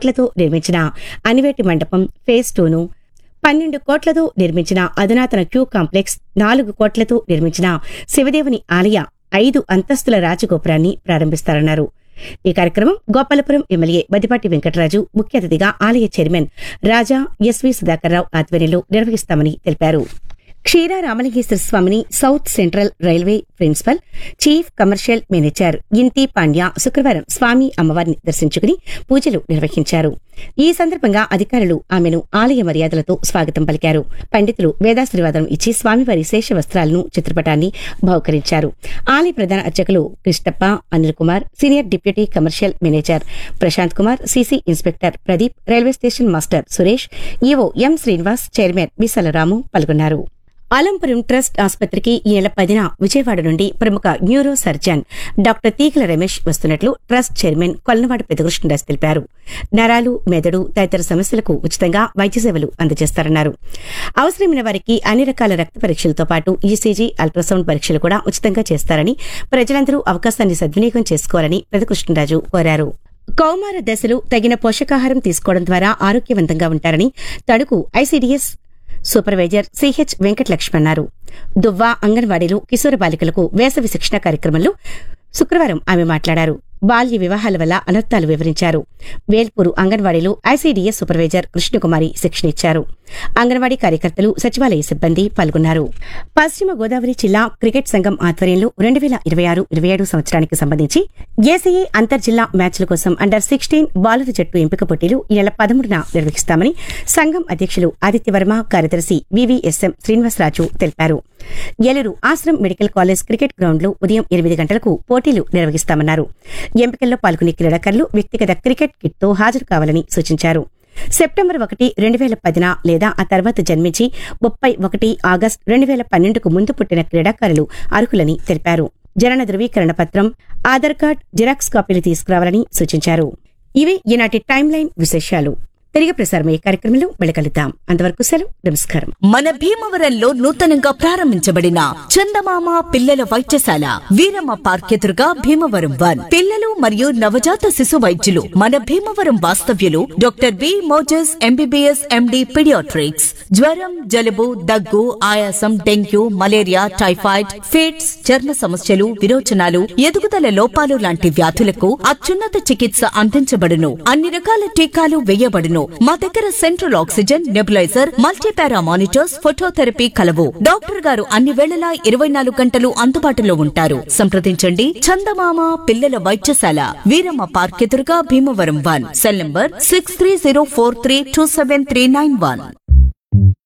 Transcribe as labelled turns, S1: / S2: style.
S1: కోట్లతో నిర్మించిన అనివేటి మండపం ఫేజ్ టూను పన్నెండు కోట్లతో నిర్మించిన అధునాతన క్యూ కాంప్లెక్స్ నాలుగు కోట్లతో నిర్మించిన శివదేవుని ఆలయ ఐదు అంతస్తుల రాజగోపురాన్ని ప్రారంభిస్తారన్నారు ఈ కార్యక్రమం గోపాలపురం ఎమ్మెల్యే బదిపాటి వెంకటరాజు ముఖ్య అతిథిగా ఆలయ చైర్మన్ రాజా ఎస్వి సుధాకర్రావు ఆధ్వర్యంలో నిర్వహిస్తామని తెలిపారు క్షీర రామలింగేశ్వర స్వామిని south central railway principal chief commercial manager Inti Pandya శుక్రవారం స్వామి అమ్మవారిని దర్శించుకుని పూజలు నిర్వహించారు ఈ సందర్భంగా అధికారులు ఆమెను ఆలయ మర్యాదలతో స్వాగతం పలికారు పండితులు వేదాశ్రీవాదం ఇచ్చి స్వామివారి శేష వస్త్రాలను చిత్రపటాన్ని బహుకరించారు ఆలయ ప్రధాన అర్చకులు Krishnappa Anil Kumar senior deputy commercial manager Prashanth Kumar CC inspector Pradeep railway station master Suresh EO M Srinivas chairman Bisalaramu పాల్గొన్నారు అలంపురం ట్రస్ట్ ఆసుపత్రికి ఈ నెల పదిన విజయవాడ నుండి ప్రముఖ న్యూరో సర్జన్ డాక్టర్ తీగల రమేష్ వస్తున్నట్లు ట్రస్ట్ చైర్మన్ కొల్లవాడ పెదకృష్ణదాస్ తెలిపారు నరాలు మెదడు తదితర సమస్యలకు ఉచితంగా వైద్య సేవలు అందజేస్తారన్నారు అవసరమైన వారికి అన్ని రకాల రక్త పరీక్షలతో పాటు ఈసీజీ అల్ట్రాసౌండ్ పరీక్షలు కూడా ఉచితంగా చేస్తారని ప్రజలందరూ అవకాశాన్ని సద్వినియోగం చేసుకోవాలని పెదకృష్ణరాజు కోరారు కౌమార దశలు తగిన పోషకాహారం తీసుకోవడం ద్వారా ఆరోగ్యవంతంగా ఉంటారని Tanuku ICDS supervisor CH Venkatalakshmi అన్నారు దువ్వా అంగన్వాడీలు కిశోర బాలికలకు వేసవి శిక్షణ కార్యక్రమంలో శుక్రవారం ఆమె మాట్లాడారు బాల్య వివాహాల వల్ల అనర్థాలు వివరించారు వేల్పూరు అంగన్వాడీలో ఐసీడీఎస్ సూపర్వైజర్ కృష్ణకుమారి శిక్షణ ఇచ్చారు అంగన్వాడీ కార్యకర్తలు సచివాలయ సిబ్బంది పాల్గొన్నారు పశ్చిమ గోదావరి జిల్లా క్రికెట్ సంఘం ఆధ్వర్యంలో రెండు వేల ఇరవై ఆరు ఇరవై ఏడు సంవత్సరానికి సంబంధించి ఏసీఏ అంతర్జిల్లా మ్యాచ్ల కోసం అండర్ సిక్స్టీన్ బాలుర జట్టు ఎంపిక పోటీలు ఈ నెల పదమూడున నిర్వహిస్తామని సంఘం అధ్యక్షులు ఆదిత్యవర్మ కార్యదర్శి వివిఎస్ఎం శ్రీనివాసరాజు తెలిపారు Eluru Ashram medical college cricket గ్రౌండ్లో ఉదయం ఎనిమిది గంటలకు పోటీలు నిర్వహిస్తామన్నారు ఎంపికల్లో పాల్గొనే క్రీడాకారులు వ్యక్తిగత క్రికెట్ కిట్తో హాజరు కావాలని సూచించారు సెప్టెంబర్ ఒకటి రెండు వేల పదిన లేదా ఆ తర్వాత జన్మించి ముప్పై ఒకటి ఆగస్టు రెండు వేల పన్నెండుకు ముందు పుట్టిన క్రీడాకారులు అర్హులని తెలిపారు జనన ధృవీకరణ పత్రం ఆధార్ కార్డ్ జిరాక్స్ కాపీలు తీసుకురావాలని సూచించారు ఇవి ఈనాటి టైం లైన్ విశేషాలు తిరిగి ప్రసారమయ్యే కార్యక్రమంలో మళ్ళీ కలుద్దాం అంతవరకు సెలవు నమస్కారం
S2: మన భీమవరంలో నూతనంగా ప్రారంభించబడిన చందమామ పిల్లల వైద్యశాల వీరమ్మ పార్క్ ఎదురుగా భీమవరం వన్ పిల్లలు మరియు నవజాత శిశు వైద్యులు మన భీమవరం వాస్తవ్యులు doctor B Moses MBBS MD paediatrics జ్వరం జలుబు దగ్గు ఆయాసం డెంగ్యూ మలేరియా టైఫాయిడ్ ఫిట్స్ చర్మ సమస్యలు విరోచనాలు ఎదుగుదల లోపాలు లాంటి వ్యాధులకు అత్యున్నత చికిత్స అందించబడును అన్ని రకాల టీకాలు వేయబడును మా దగ్గర central oxygen nebuliser multipara monitors phototherapy కలవు డాక్టర్ గారు అన్ని వేళలా ఇరవై నాలుగు గంటలు అందుబాటులో ఉంటారు సంప్రదించండి చందమామ పిల్లల వైద్యశాల వీరమ్మ పార్క్ ఎదురుగా Bhimavaram one cell number six three zero four three two seven three nine one